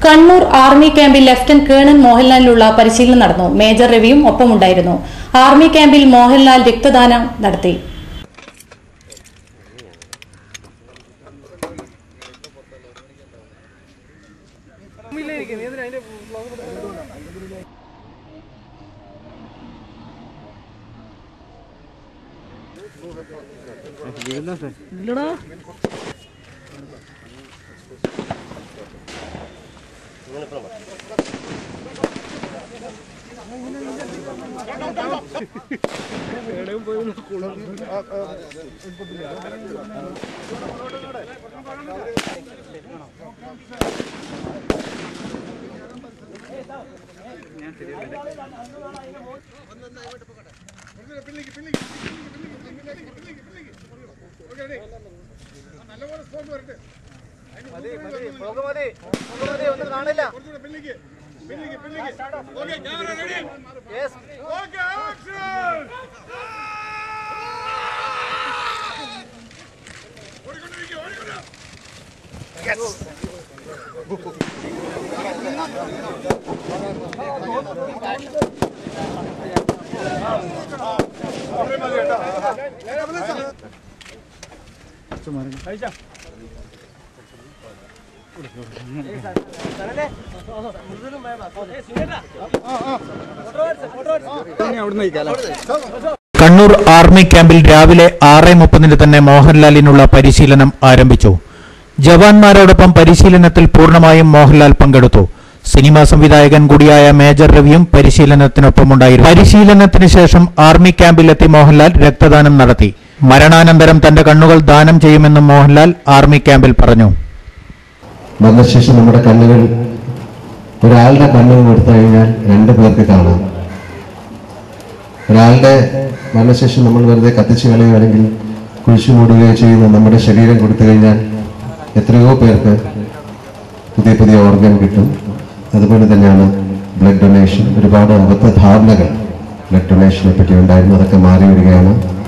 Kannur army ക്യാമ്പിൽ lieutenant colonel മോഹൻലാലിനുള്ള പരിശീലനം നടന്നു മേജർ രവിയും ഒപ്പമുണ്ടായിരുന്നു ആർമി ക്യാമ്പിൽ മോഹൻലാൽ രക്തദാനം നടത്തി കണ്ണൂർ ആർമി ക്യാമ്പിൽ രാവിലെ ആറ് മുപ്പതിന് തന്നെ മോഹൻലാലിനുള്ള പരിശീലനം ആരംഭിച്ചു ജവാന്മാരോടൊപ്പം പരിശീലനത്തിൽ പൂർണ്ണമായും മോഹൻലാൽ പങ്കെടുത്തു സിനിമാ സംവിധായകൻ കൂടിയായ മേജർ രവിയും പരിശീലനത്തിനൊപ്പമുണ്ടായിരുന്നു പരിശീലനത്തിന് ശേഷം ആർമി ക്യാമ്പിലെത്തി മോഹൻലാൽ രക്തദാനം നടത്തി മരണാനന്തരം തന്റെ കണ്ണുകൾ ദാനം ചെയ്യുമെന്നും മോഹൻലാൽ ആർമി ക്യാമ്പിൽ പറഞ്ഞു മരണശേഷം നമ്മുടെ കണ്ണുകൾ ഒരാളുടെ കണ്ണുകൾ എടുത്തു കഴിഞ്ഞാൽ രണ്ടു പേർക്ക് കാണാം ഒരാളുടെ മരണശേഷം നമ്മൾ വെറുതെ കത്തിച്ചു കളയുകയാണെങ്കിൽ കുഴിച്ചു മൂടുകയോ ചെയ്യുന്ന നമ്മുടെ ശരീരം കൊടുത്തു കഴിഞ്ഞാൽ എത്രയോ പേർക്ക് പുതിയ പുതിയ ഓർഗൻ കിട്ടും അതുപോലെ തന്നെയാണ് ബ്ലഡ് ഡൊണേഷൻ ഒരുപാട് അബദ്ധ ധാരണകൾ ബ്ലഡ് ഡൊണേഷനെ പറ്റി ഉണ്ടായിരുന്നു അതൊക്കെ മാറി വരികയാണ്